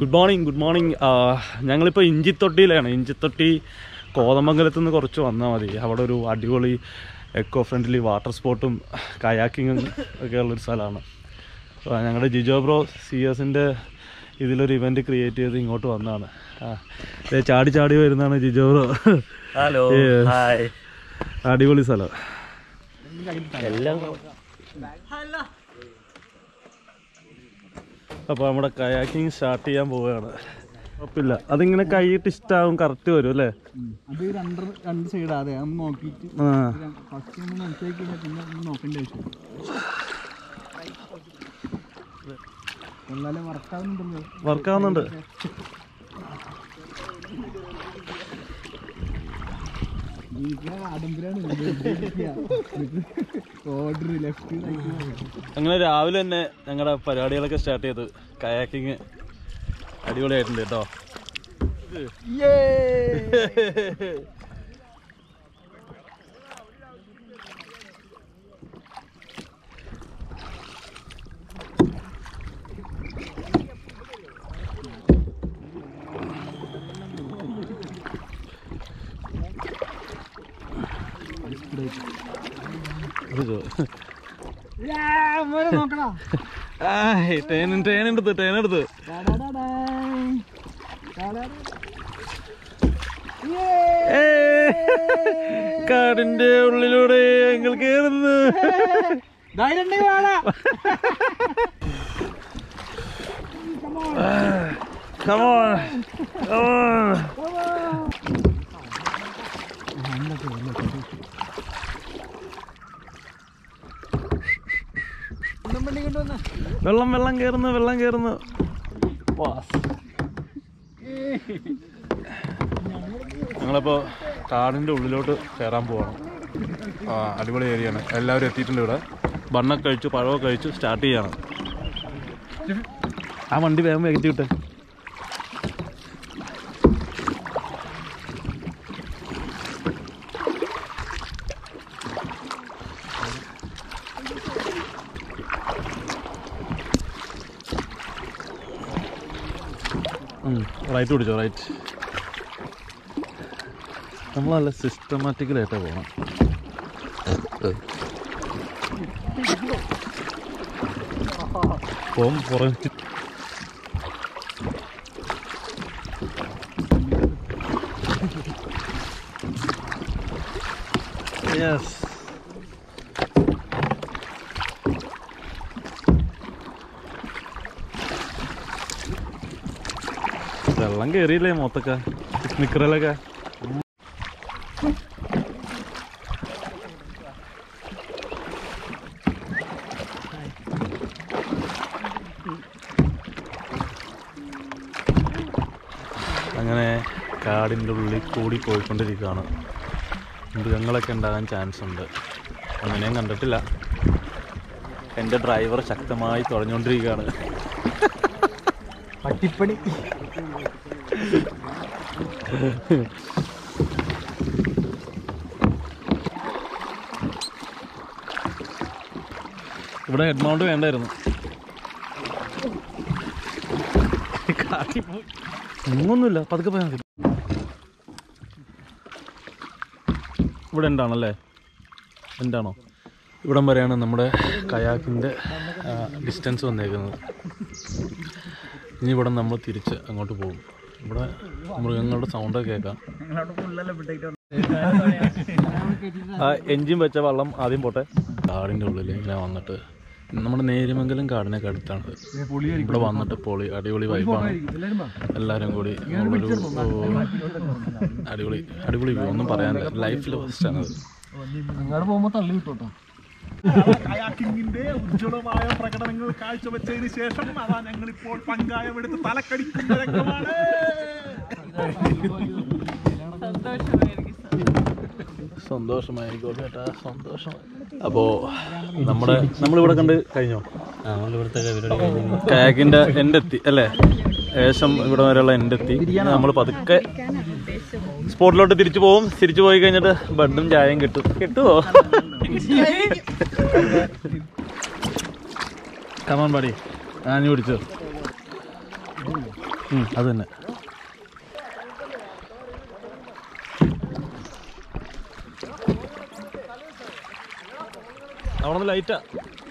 Good morning good morning ഞങ്ങളിപ്പോൾ ഇഞ്ചിത്തൊട്ടിയിലാണ് ഇഞ്ചിത്തൊട്ടി കോതമംഗലത്ത് നിന്ന് കുറച്ച് വന്നാൽ മതി അവിടെ ഒരു അടിപൊളി എക്കോ ഫ്രണ്ട്ലി വാട്ടർ സ്പോർട്ടും കയാക്കിങ്ങും ഒക്കെ ഉള്ളൊരു സ്ഥലമാണ് അപ്പോൾ ഞങ്ങളുടെ ജിജോ ബ്രോ സി എസിൻ്റെ ഇതിലൊരു ഇവൻറ്റ് ക്രിയേറ്റ് ചെയ്ത് ഇങ്ങോട്ട് വന്നതാണ് ആ, ദേ ചാടി ചാടി വരുന്നതാണ് Jijo bro hello Yes. Hi അടിപൊളി സ്ഥലം എല്ലാം അപ്പോൾ നമ്മുടെ കയാക്കിങ് സ്റ്റാർട്ട് ചെയ്യാൻ പോവുകയാണ് കുഴപ്പമില്ല അതിങ്ങനെ കൈയിട്ട് ഇഷ്ടമാവും കറക്റ്റ് വരും അല്ലേ അത് രണ്ട് രണ്ട് സൈഡ് അതെ അത് നോക്കിയിട്ട് ആ ഫസ്റ്റ് നമ്മൾ മനസ്സിലാക്കി കഴിഞ്ഞാൽ പിന്നെ ഒന്നും നോക്കേണ്ട ആവശ്യം എന്നാലും വർക്കാവുന്നുണ്ടല്ലോ വർക്കാവുന്നുണ്ട് എനിക്ക് ആഡംബരാണ് ഓർഡർ ലെഫ്റ്റ് അങ്ങനെ രാവിലെ തന്നെ ഞങ്ങളുടെ പരിപാടികളൊക്കെ സ്റ്റാർട്ട് ചെയ്തു കയാക്കിങ് അടിപൊളിയായിട്ടുണ്ട് കേട്ടോ നോക്കടാ ട്രെയിൻ ട്രെയിൻ എടുത്ത് ട്രെയിൻ എടുത്ത് കാടിന്റെ ഉള്ളിലൂടെ ഞങ്ങൾ കേറുന്നു ധൈര്യം വേണ Come on. Come on. വണ്ടി കൊണ്ടുവന്ന വെള്ളം വെള്ളം കേറുന്നു വെള്ളം കേറുന്നു ഞങ്ങളിപ്പോ കാടിന്റെ ഉള്ളിലോട്ട് കയറാൻ പോവാണ് ആ അടിപൊളി ഏരിയയാണ് എല്ലാവരും എത്തിയിട്ടുണ്ട് ഇവിടെ ബണ്ണൊക്കെ കഴിച്ചു പഴമൊക്കെ കഴിച്ചു സ്റ്റാർട്ട് ചെയ്യാണ് ആ വണ്ടി വേഗം വേഗത്തി വിട്ടെ റൈറ്റ് പിടിച്ചോ റൈറ്റ് നമ്മൾ നല്ല സിസ്റ്റമാറ്റിക്കലായിട്ടാണ് പോകണം പോം പുറത്ത് യെസ് വെള്ളം കയറിയില്ലേ മൊത്തൊക്കെ നിക്കറലൊക്കെ അങ്ങനെ കാടിൻ്റെ ഉള്ളിൽ കൂടി പോയിക്കൊണ്ടിരിക്കുകയാണ് മൃഗങ്ങളൊക്കെ ഉണ്ടാകാൻ ചാൻസ് ഉണ്ട് ഒന്നിനെയും കണ്ടിട്ടില്ല എൻ്റെ ഡ്രൈവർ ശക്തമായി തുഴഞ്ഞുകൊണ്ടിരിക്കുകയാണ് പട്ടിപ്പണി ഇവിടെ ഹെഡ് മൗണ്ട് വേണ്ടായിരുന്നു കാട്ടിപ്പോയി ഒന്നുമില്ല പതുക്കെ പോയാൽ മതി ഇവിടെ ഉണ്ടാണല്ലേ എന്താണോ ഇവിടം വരെയാണ് നമ്മുടെ കയാക്കിൻ്റെ ഡിസ്റ്റൻസ് വന്നേക്കുന്നത് ഇനി ഇവിടെ നമ്മൾ തിരിച്ച് അങ്ങോട്ട് പോകും ഇവിടെ മൃഗങ്ങളുടെ സൗണ്ടൊക്കെ കേൾക്കാം ആ എൻജിൻ വെച്ച വെള്ളം ആദ്യം പോട്ടെ കാടിൻ്റെ ഉള്ളിൽ ഇങ്ങനെ വന്നിട്ട് നമ്മുടെ നേരിമംഗലം കാടിനൊക്കെ അടുത്താണ് ഇവിടെ വന്നിട്ട് പൊളി അടിപൊളി വൈബാണ് എല്ലാവരും കൂടി ഉള്ളൊരു ഓ, അടിപൊളി അടിപൊളി വ്യൂ ഒന്നും പറയാനില്ല ലൈഫിൽ ഫസ്റ്റാണ് അത് അങ്ങോട്ട് പോകുമ്പോ തള്ളി വിട്ടോട്ടോ കയാക്കിങ്ങിന്റെ ഉജ്ജ്വലമായ പ്രകടനങ്ങൾ കാഴ്ചവെച്ചതിന് ശേഷം അതാ ഞങ്ങൾ ഇപ്പോൾ പങ്കായമെടുത്ത് തലക്കടിക്കുന്ന രംഗമാണ് സന്തോഷമായിരിക്കും ചേട്ടാ സന്തോഷം അപ്പോൾ നമ്മുടെ നമ്മളിവിടെ കണ്ട് കഴിഞ്ഞോ കയാക്കിൻ്റെ എൻ്റെ എത്തി അല്ലേ ഏകദേശം ഇവിടെ വരെയുള്ള എൻ്റെ എത്തി നമ്മൾ പതുക്കെ സ്പോട്ടിലോട്ട് തിരിച്ചു പോകും തിരിച്ചു പോയി കഴിഞ്ഞിട്ട് ബഡും ചായയും കിട്ടും കിട്ടുമോ കമാൻ പാടി ആഞ്ഞു പിടിച്ചോ ഉം, അത് തന്നെ അവിടെ ലൈറ്റാ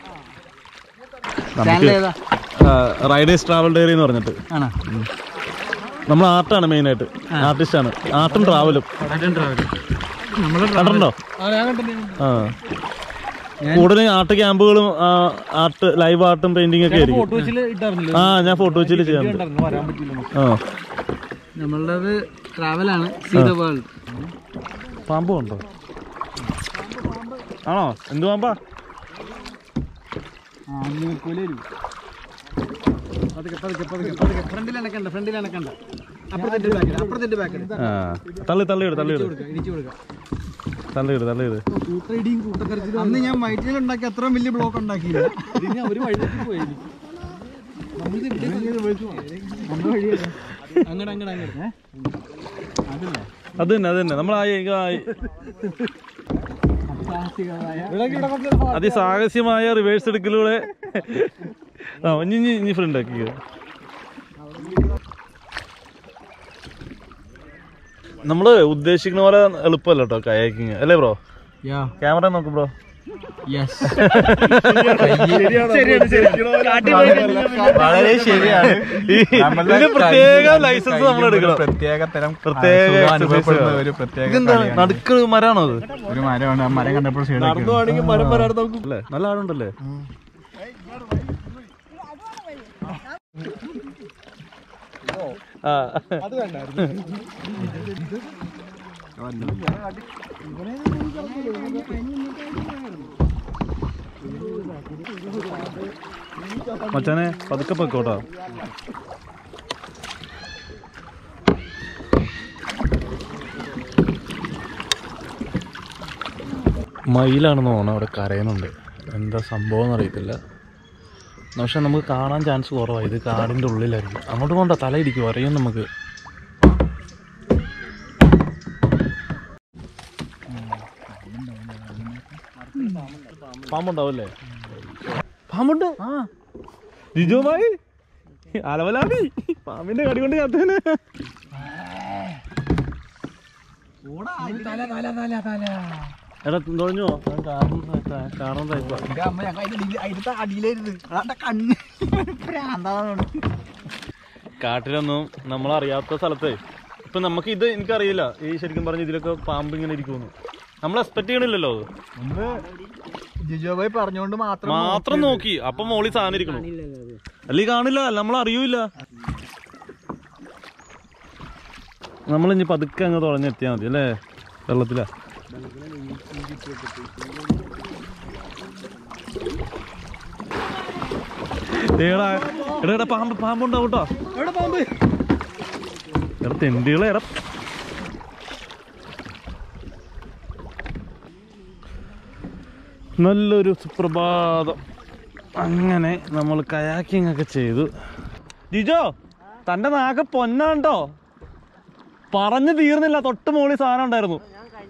ചാനൽ ഏതാ റൈഡേഴ്സ് ട്രാവൽ ഡയറി എന്ന് പറഞ്ഞിട്ട് ആണോ നമ്മൾ ആർട്ടാണ് മെയിനായിട്ട് ആർട്ടിസ്റ്റാണ് ആർട്ടും ട്രാവലും നമ്മൾ കണ്ടിട്ടുണ്ടോ ഞാൻ കണ്ടിട്ടുണ്ട് ആ കൂടുതലും ആർട്ട് ക്യാമ്പുകളും ആർട്ട് ലൈവ് ആർട്ടും പെയിന്റിംഗ് ഒക്കെ ആയിരിക്കും ഫോട്ടോസിൽ ഇട്ടായിരുന്നില്ല ആ ഞാൻ ഫോട്ടോ വെച്ചിട്ട് ചെയ്യാറുണ്ട് വരാൻ പറ്റില്ല ആ നമ്മളുടേത് ട്രാവലാണ് സീ ദ വേൾഡ് പാമ്പ് ഉണ്ടോ ആണോ എന്ത് പാമ്പാ പതുക്കെ പതുക്കെ പതുക്കെ പതുക്കെ ഫ്രണ്ടിൽ എനക്കണ്ട ഫ്രണ്ടിൽ എനക്കണ്ട അപ്പുറത്തെ ബാക്കിൽ അപ്പുറത്തെ ബാക്കിൽ ആ തള്ളി തള്ളിയിട് തള്ളിയിട് ഇടിച്ചു കൊടുക്കാം തള്ളിയിട് തള്ളിയിട് കൂട്ടടിയും കൂട്ടക്കരച്ചിലും അന്ന് ഞാൻ വയറ്റിൽ ഉണ്ടാക്കി അത്രയും വലിയ ബ്ലോക്ക് ഉണ്ടാക്കിയില്ല ഞാൻ ഒരു വഴിതെറ്റി പോയി അങ്ങടെ അങ്ങടെ അങ്ങടെ അതല്ലേ അത് തന്നെ അത് തന്നെ നമ്മൾ ആ ആ- അതിസാഹസ്യമായ റിവേഴ്സ് എടുക്കലൂടെ ആ ഇനി ഇനി ഇനി ഫ്രണ്ട് ആക്കി നമ്മള് ഉദ്ദേശിക്കുന്ന പോലെ എളുപ്പമല്ല കേട്ടോ കയാക്കിങ് അല്ലേ ബ്രോ യാ ക്യാമറ നോക്ക് ബ്രോ യെസ് വളരെ ശരിയാണ് ഇതിന് പ്രത്യേക ലൈസൻസ് നമ്മൾ എടുക്കണം പ്രത്യേക തരം പ്രത്യേക സുഖം exercise അനുഭവപ്പെടുന്ന ആണ്. ഒരു പ്രത്യേക ഇതെന്താണ് കളിയാണ്. നടുക്ക് മരാണോ അത് ഒരു മരമാണ് ആ മരം കണ്ടപ്പോൾ അല്ലേ നല്ല ആടുണ്ടല്ലേ ആ മച്ചാനെ പതുക്കെ പൊക്കോട്ടോ മയിലാണെന്ന് തോന്നുന്നു അവിടെ കരയുന്നുണ്ട് എന്താ സംഭവം എന്നറിയത്തില്ല പക്ഷെ നമുക്ക് കാണാൻ ചാൻസ് കുറവാണ് ഇത് കാടിൻ്റെ ഉള്ളിലായിരിക്കും അങ്ങോട്ട് പോകണ്ട തലയിടിക്കും അറിയും നമുക്ക് പാമ്പുണ്ടാവല്ലേ പാമ്പുണ്ട് ആ ജിജോമായി അലവലാതി പാമ്പിന്റെ കടി കൊണ്ട് ചത്തേനെ എടാ തുഴഞ്ഞോ കാണാൻ ടൈപ്പാ അടിയിലായിരുന്നു കണ്ണ് കാട്ടിലൊന്നും നമ്മൾ അറിയാത്ത സ്ഥലത്ത് ഇപ്പൊ നമുക്ക് ഇത് എനിക്കറിയില്ല ഈ ശരിക്കും പറഞ്ഞ ഇതിലൊക്കെ പാമ്പ് ഇങ്ങനെ ഇരിക്കുന്നു നമ്മൾ എക്സ്പെക്ട് ചെയ്യണില്ലല്ലോ അത് ഒന്ന് ജിജോബായി പറഞ്ഞുകൊണ്ട് മാത്രം മാത്രം നോക്കി അപ്പൊ മോളി സാധനം ഇരിക്കണു അല്ലെ കാണില്ല നമ്മൾ അറിയൂല നമ്മൾ ഇനി പതുക്കെ അങ്ങ് തുഴഞ്ഞെത്തിയാ മതി അല്ലേ വെള്ളത്തിലാ ഏടാ എടാ എടാ പാമ്പ് പാമ്പുണ്ടാവും കേട്ടോ എവിടെ പാമ്പ് എടാ തെണ്ടികളെ എടാ നല്ലൊരു സുപ്രഭാതം അങ്ങനെ നമ്മൾ കയാക്കിംഗ് ഒക്കെ ചെയ്തു ജിജോ തന്റെ നാക്ക് പൊന്നാണ്ടോ പറഞ്ഞു തീർന്നില്ല തൊട്ട് മുകളിൽ സാധനം ഉണ്ടായിരുന്നു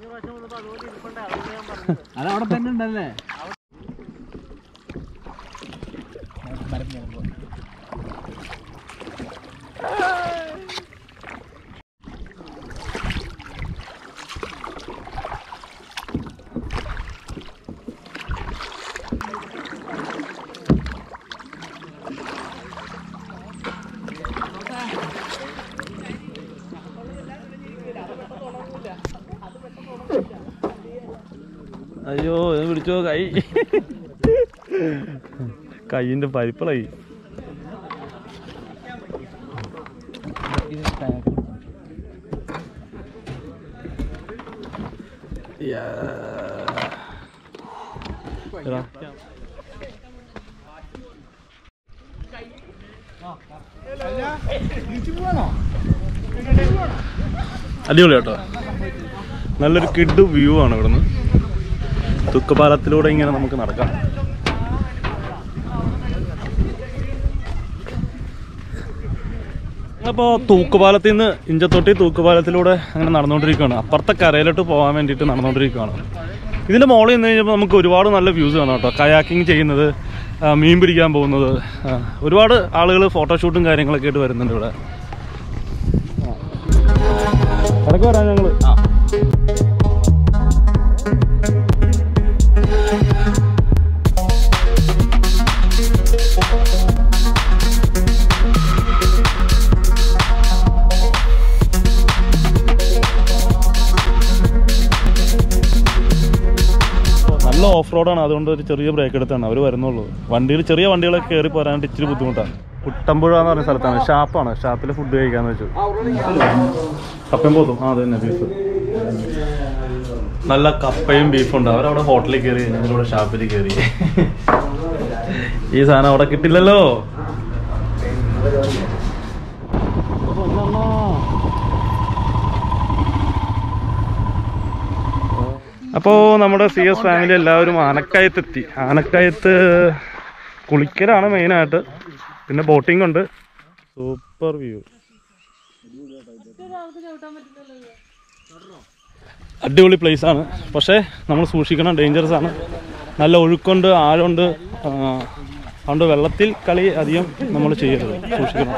അത് അവിടെ തന്നെ ഉണ്ടല്ലേ അയ്യോ ഇത് പിടിച്ചോ കൈ കൈയിന്റെ പരിപ്പിളായി എടാ. അടിപൊളി കേട്ടോ നല്ലൊരു കിഡ് വ്യൂ ആണ് ഇവിടുന്ന് തുക്കപാലത്തിലൂടെ ഇങ്ങനെ നമുക്ക് നടക്കാം അപ്പോൾ തൂക്കുപാലത്തിൽ നിന്ന് ഇഞ്ചത്തൊട്ടി തൂക്കുപാലത്തിലൂടെ അങ്ങനെ നടന്നുകൊണ്ടിരിക്കുകയാണ് അപ്പുറത്തെ കരയിലോട്ട് പോകാൻ വേണ്ടിയിട്ട് നടന്നുകൊണ്ടിരിക്കുകയാണ് ഇതിൻ്റെ മുകളിൽ നിന്ന് കഴിഞ്ഞപ്പോൾ നമുക്ക് ഒരുപാട് നല്ല വ്യൂസ് കാണാം കേട്ടോ കയാക്കിങ് ചെയ്യുന്നത് ആ, മീൻ പിടിക്കാൻ പോകുന്നത് ആ, ഒരുപാട് ആളുകൾ ഫോട്ടോഷൂട്ടും കാര്യങ്ങളൊക്കെ ആയിട്ട് വരുന്നുണ്ട് ഇവിടെ ഇടയ്ക്ക് വരാം ഞങ്ങള് നല്ല ഓഫ് റോഡാണ് അതുകൊണ്ട് ഒരു ചെറിയ ബ്രേക്ക് എടുത്താണ് അവർ വരുന്നുള്ളൂ വണ്ടിയിൽ ചെറിയ വണ്ടികളൊക്കെ കയറി പോരാനായിട്ട് ഇച്ചിരി ബുദ്ധിമുട്ടാണ് കുട്ടമ്പുഴ എന്ന് പറഞ്ഞ സ്ഥലത്താണ് ഷാപ്പാണ് ഷാപ്പിൽ ഫുഡ് കഴിക്കാന്ന് വെച്ചു കപ്പയും പോത്തും ആ അത് തന്നെ ബീഫ് നല്ല കപ്പയും ബീഫും ഉണ്ട് അവരവിടെ ഹോട്ടലിൽ കയറി ഞങ്ങളിവിടെ ഷാപ്പിൽ കയറി ഈ സാധനം അവിടെ കിട്ടില്ലല്ലോ അപ്പോൾ നമ്മുടെ സി എസ് ഫാമിലി എല്ലാവരും ആനക്കയത്തെത്തി ആനക്കയത്ത് കുളിക്കലാണ് മെയിനായിട്ട് പിന്നെ ബോട്ടിംഗ് ഉണ്ട് സൂപ്പർ വ്യൂ അടിപൊളി പ്ലേസ് ആണ് പക്ഷേ നമ്മൾ സൂക്ഷിക്കണം ഡേഞ്ചറസ് ആണ് നല്ല ഒഴുക്കുണ്ട് ആഴമുണ്ട് ആ, അതുകൊണ്ട് വെള്ളത്തിൽ കളി അധികം നമ്മൾ ചെയ്യരുത് സൂക്ഷിക്കണം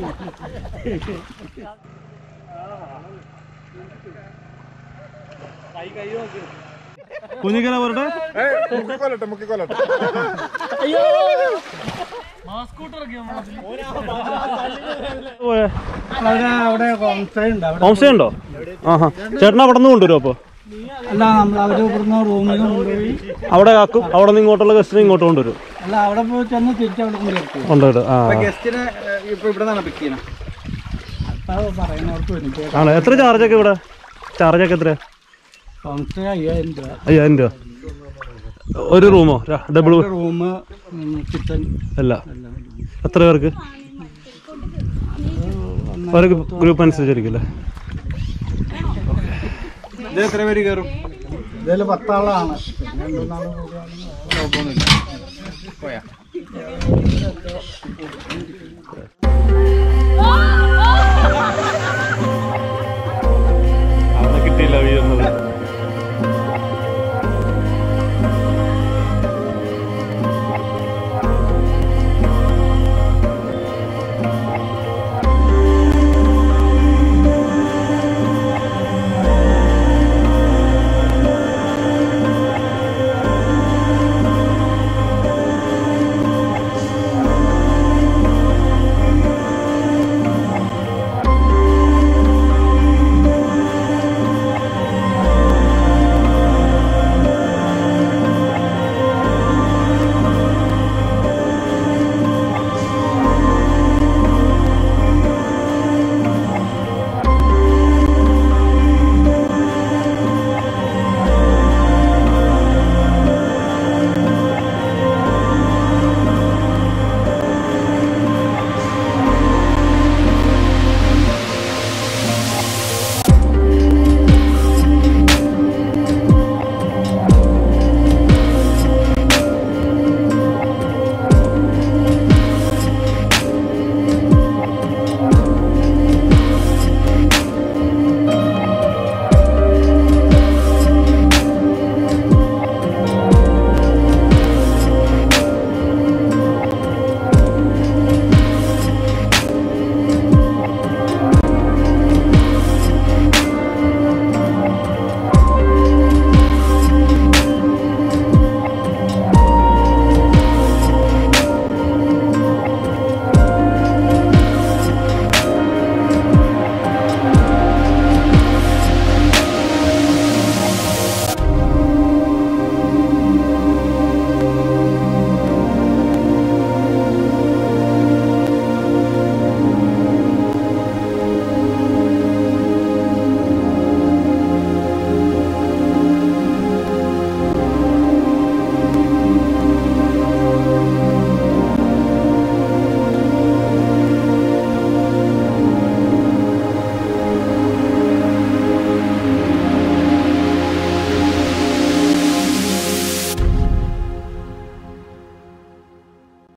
കുഞ്ഞിക്കല അവരുടെ മുക്കിക്കൊല്ലട്ടെ മുക്കിക്കൊല്ലട്ടെ പോയെ അവിടെ അവിടെ ഹോം സ്റ്റേ ഉണ്ട് അവിടെ ഹോം സ്റ്റേ ഉണ്ടോ ആഹാ ചേട്ടൻ അവിടെ നിന്ന് കൊണ്ടുവരും അപ്പോൾ അല്ല നമ്മൾ അവര് ഇവിടുന്ന് റൂമിൽ കൊണ്ടുപോയി അവിടെ ആക്കും അവിടെ നിന്ന് ഇങ്ങോട്ടുള്ള ഗസ്റ്റിനെ ഇങ്ങോട്ട് കൊണ്ടുവരും അല്ല അവിടെ പോയി ചെന്ന് തിരിച്ച് അവിടെ കൊണ്ട് നിർത്തി കൊണ്ടുവരും ആ ഗസ്റ്റിനെ ഇപ്പൊ ഇവിടെ നിന്നാണ് പിക്ക് ചെയ്യുന്നത് അപ്പൊ പറയുന്നവർക്ക് വരും ആണ് എത്ര ചാർജൊക്കെ ഇവിടെ ചാർജൊക്കെ എത്ര ഹോം സ്റ്റേ അയ്യായിരം രൂപ അയ്യായിരം രൂപ ഒരു റൂമോ ഡബിൾ റൂം കിച്ചൺ അല്ല എത്ര പേർക്ക് ഒരു ഗ്രൂപ്പ് അനുസരിച്ചിരിക്കും അല്ലേ ഇത് എത്ര പേര് കയറും ഇതിൽ പത്താളാണ് പിന്നെ രണ്ടു നാല് കുഴപ്പമൊന്നുമില്ല പോയാ അവിടെ കിട്ടിയില്ല വീഴുന്നത്